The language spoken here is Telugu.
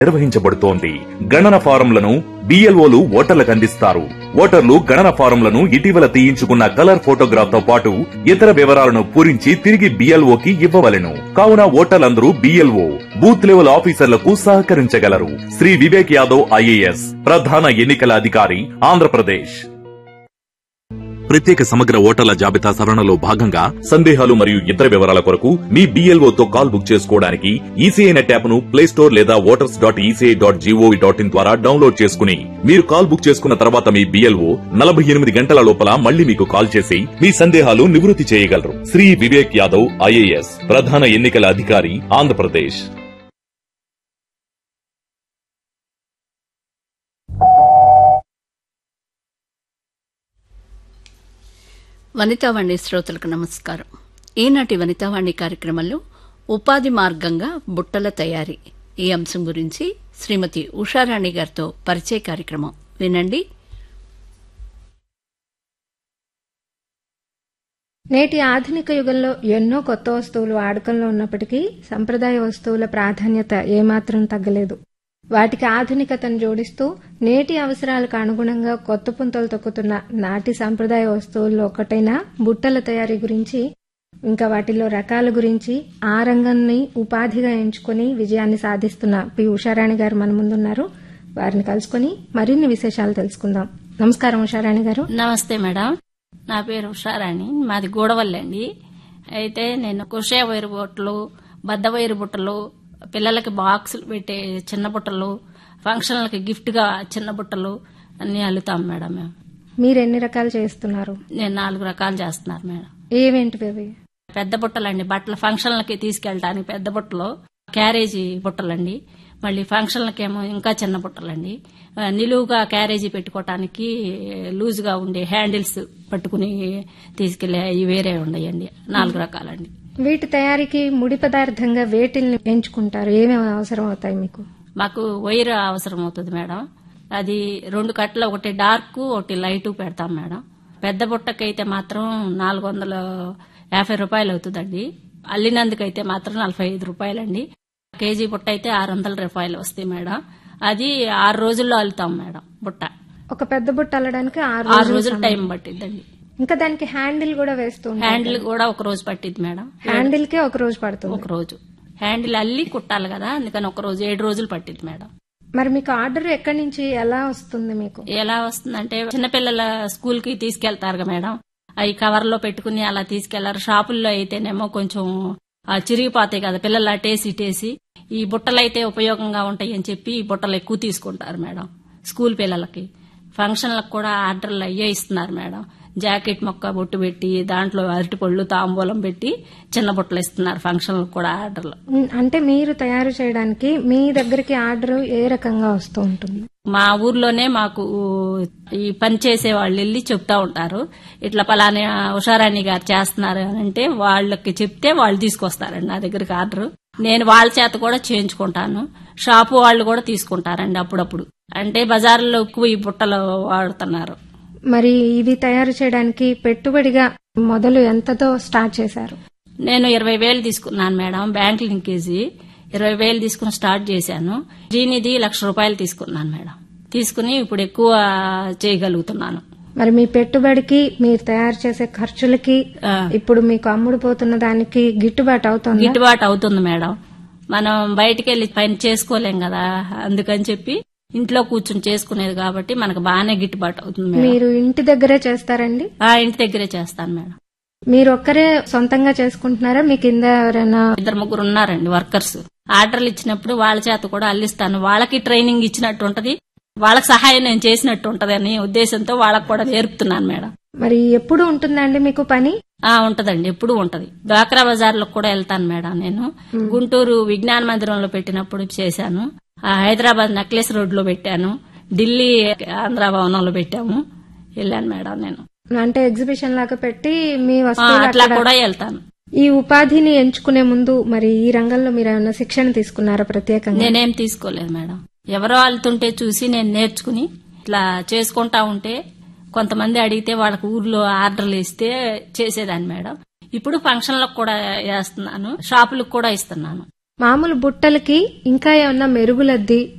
నిర్వహించబడుతోంది గణన ఫారంలను బిఎల్ఓలు ఓటర్లకు అందిస్తారు ఓటర్లు గణన ఫారంలను ఇటీవల తీయించుకున్న కలర్ ఫోటోగ్రాఫ్ తో పాటు ఇతర వివరాలను పూరించి తిరిగి బిఎల్ఓకి ఇవ్వవలెను కావున ఓటర్లందరూ బిఎల్ఓ బూత్ లెవెల్ ఆఫీసర్లకు సహకరించగలరు శ్రీ వివేక్ యాదవ్ ఐఏఎస్ ప్రధాన ఎన్నికల అధికారి ఆంధ్రప్రదేశ్ ప్రత్యేక సమగ్ర ఓటర్ల జాబితా సవరణలో భాగంగా సందేహాలు మరియు ఇతర వివరాల కొరకు మీ BLO తో కాల్ బుక్ చేసుకోవడానికి ఈసీఐ నెట్ యాప్ ను ప్లే స్టోర్ లేదా voters dot ECI dot G O V dot in ద్వారా డౌన్లోడ్ చేసుకుని మీరు కాల్ బుక్ చేసుకున్న తర్వాత మీ బిఎల్ఓ నలభై ఎనిమిది గంటల లోపల మళ్ళీ మీకు కాల్ చేసి మీ సందేహాలు నివృత్తి చేయగలరు శ్రీ వివేక్ యాదవ్ ఐఏఎస్ ప్రధాన ఎన్నికల అధికారి ఆంధ్రప్రదేశ్ వనితావాణి శ్రోతలకు నమస్కారం ఈనాటి వనితావాణి కార్యక్రమంలో ఉపాధి మార్గంగా బుట్టల తయారీ ఈ అంశం గురించి శ్రీమతి ఉషారాణి గారితో పరిచయ కార్యక్రమం వినండి నేటి ఆధునిక యుగంలో ఎన్నో కొత్త వస్తువులు వాడకంలో ఉన్నప్పటికీ సంప్రదాయ వస్తువుల ప్రాధాన్యత ఏమాత్రం తగ్గలేదు వాటికి ఆధునికతను జోడిస్తూ నేటి అవసరాలకు అనుగుణంగా కొత్త పుంతలు తొక్కుతున్న నాటి సంప్రదాయ వస్తువుల్లో ఒకటైన బుట్టల తయారీ గురించి ఇంకా వాటిలో రకాల గురించి ఆ రంగాన్ని ఉపాధిగా ఎంచుకుని విజయాన్ని సాధిస్తున్న పి ఉషారాణి గారు మన ముందున్నారు వారిని కలుసుకుని మరిన్ని విశేషాలు తెలుసుకుందాం నమస్కారం ఉషారాణి గారు నమస్తే మేడం నా పేరు ఉషారాణి మాది గూడవల్లి అండి అయితే నేను కుషే వైరు బుట్టలు బద్ద వైరు బుట్టలు పిల్లలకి బాక్సులు పెట్టే చిన్న బుట్టలు ఫంక్షన్లకి గిఫ్ట్గా చిన్న బుట్టలు అన్ని అల్లుతాం మేడం మేము మీరు ఎన్ని రకాలు చేస్తున్నారు నేను నాలుగు రకాలు చేస్తున్నారు మేడం ఏవేంటివి అవి పెద్ద బుట్టలండి బట్టల ఫంక్షన్లకి తీసుకెళ్ళడానికి పెద్ద బుట్టలు క్యారేజీ బుట్టలండి మళ్ళీ ఫంక్షన్లకేమో ఇంకా చిన్న బుట్టలండి ఆ, నిలువుగా క్యారేజీ పెట్టుకోవటానికి లూజ్గా ఉండే హ్యాండిల్స్ పట్టుకుని తీసుకెళ్లే అవి వేరే ఉన్నాయండి నాలుగు రకాలండి వీటి తయారీకి ముడి పదార్థంగా వేటిల్ని ఎంచుకుంటారు ఏమేమి అవసరం అవుతాయి మీకు మాకు వైర్ అవసరం అవుతుంది మేడం అది రెండు కట్టలు ఒకటి డార్క్ ఒకటి లైట్ పెడతాం మేడం పెద్ద బుట్టకైతే మాత్రం నాలుగు వందల యాభై రూపాయలు అవుతుందండి అల్లినందుకైతే మాత్రం నలభై ఐదు రూపాయలండి కేజీ బుట్ట అయితే ఆరు వందల రూపాయలు వస్తాయి మేడం అది ఆరు రోజుల్లో అల్లుతాం మేడం బుట్ట ఒక పెద్ద బుట్ట అల్లడానికి ఆరు ఆరు రోజులు రోజులు టైం పట్టిద్దండి ఇంకా దానికి హ్యాండిల్ కూడా వేస్తూ ఉంటారు. హ్యాండిల్ కూడా ఒక రోజు పట్టిద్ది మేడం హ్యాండిల్ కే ఒక రోజు పడుతుంది ఒక రోజు హ్యాండిల్ అల్లి కుట్టాలి కదా అందుకని ఒక రోజు ఏడు రోజులు పట్టిద్ది మేడం మరి మీకు ఆర్డర్ ఎక్కడి నుంచి ఎలా వస్తుంది మీకు ఎలా వస్తుందంటే చిన్నపిల్లల స్కూల్ కి తీసుకెళ్తారు కదా మేడం అవి కవర్ లో పెట్టుకుని అలా తీసుకెళ్లారు షాపుల్లో అయితేనేమో కొంచెం ఆ, చిరిగిపోతాయి కదా పిల్లలు అటేసి ఇటేసి ఈ బుట్టలు అయితే ఉపయోగంగా ఉంటాయి అని చెప్పి ఈ బుట్టలు ఎక్కువ తీసుకుంటారు మేడం స్కూల్ పిల్లలకి ఫంక్షన్లకు కూడా ఆర్డర్లు అయ్యే ఇస్తున్నారు మేడం జాకెట్ మొక్క బొట్టు పెట్టి దాంట్లో అరటిపళ్ళు తాంబూలం పెట్టి చిన్న బుట్టలు ఇస్తున్నారు ఫంక్షన్లకు కూడా ఆర్డర్లు ఉమ్, అంటే మీరు తయారు చేయడానికి మీ దగ్గరికి ఆర్డర్ ఏ రకంగా వస్తూ ఉంటుంది మా ఊర్లోనే మాకు ఈ పని చేసే వాళ్ళు వెళ్ళి చెప్తా ఉంటారు ఇట్లా పలానా ఉషారాణి గారు చేస్తున్నారు అని అంటే వాళ్ళకి చెప్తే వాళ్ళు తీసుకొస్తారండి నా దగ్గరికి ఆర్డర్ నేను వాళ్ళ చేత కూడా చేయించుకుంటాను షాపు వాళ్ళు కూడా తీసుకుంటారండి అప్పుడప్పుడు అంటే బజార్లో ఎక్కువ ఈ బుట్టలు వాడుతున్నారు మరి ఇవి తయారు చేయడానికి పెట్టుబడిగా మొదలు ఎంతతో స్టార్ట్ చేశారు నేను ఇరవై వేలు తీసుకున్నాను మేడం బ్యాంక్ లింకేజీ ఇరవై వేలు తీసుకుని స్టార్ట్ చేశాను దీనిది లక్ష రూపాయలు తీసుకున్నాను మేడం తీసుకుని ఇప్పుడు ఎక్కువ చేయగలుగుతున్నాను మరి మీ పెట్టుబడికి మీరు తయారు చేసే ఖర్చులకి ఆ. ఇప్పుడు మీకు అమ్ముడుపోతున్న దానికి గిట్టుబాటు అవుతుంది గిట్టుబాటు అవుతుంది మేడం మనం బయటికి వెళ్ళి పని చేసుకోలేం కదా అందుకని చెప్పి ఇంట్లో కూర్చుని చేసుకునేది కాబట్టి మనకు బాగానే గిట్టుబాటు అవుతుంది మేడం మీరు ఇంటి దగ్గరే చేస్తారండి ఆ ఇంటి దగ్గరే చేస్తాను మేడం మీరు ఒక్కరే సొంతంగా చేసుకుంటున్నారా మీ కింద ఎవరైనా ఇద్దరు ముగ్గురు ఉన్నారండి వర్కర్స్ ఆర్డర్లు ఇచ్చినప్పుడు వాళ్ళ చేత కూడా అల్లిస్తాను వాళ్ళకి ట్రైనింగ్ ఇచ్చినట్టు ఉంటది వాళ్ళకి సహాయం నేను చేసినట్టు ఉంటది అనే ఉద్దేశంతో వాళ్ళకి కూడా నేర్పుతున్నాను మేడం మరి ఎప్పుడు ఉంటుందండి మీకు పని ఆ ఉంటదండి ఎప్పుడు ఉంటది డ్వాక్రా బజార్లో కూడా వెళ్తాను మేడం నేను గుంటూరు విజ్ఞాన మందిరంలో పెట్టినప్పుడు చేశాను ఆ హైదరాబాద్ నెక్లెస్ రోడ్ లో పెట్టాను ఢిల్లీ ఆంధ్ర భవనంలో పెట్టాము వెళ్ళాను మేడం నేను అంటే ఎగ్జిబిషన్ లాగా పెట్టి మీ ఆ, వస్తువులు అట్లా అక్కడ- కూడా వెళ్తాను ఈ ఉపాధిని ఎంచుకునే ముందు మరి ఈ రంగంలో మీరు ఏమైనా శిక్షణ తీసుకున్నారా ప్రత్యేకంగా నేనేం తీసుకోలేదు మేడం ఎవరో వెళ్తుంటే చూసి నేను నేర్చుకుని ఇట్లా చేసుకుంటా ఉంటే కొంతమంది అడిగితే వాళ్ళకి ఊర్లో ఆర్డర్లు ఇస్తే చేసేదాన్ని మేడం ఇప్పుడు ఫంక్షన్లకు కూడా వేస్తున్నాను షాపులకు కూడా ఇస్తున్నాను మామూలు బుట్టలకి ఇంకా ఏమన్నా మెరుగులద్ది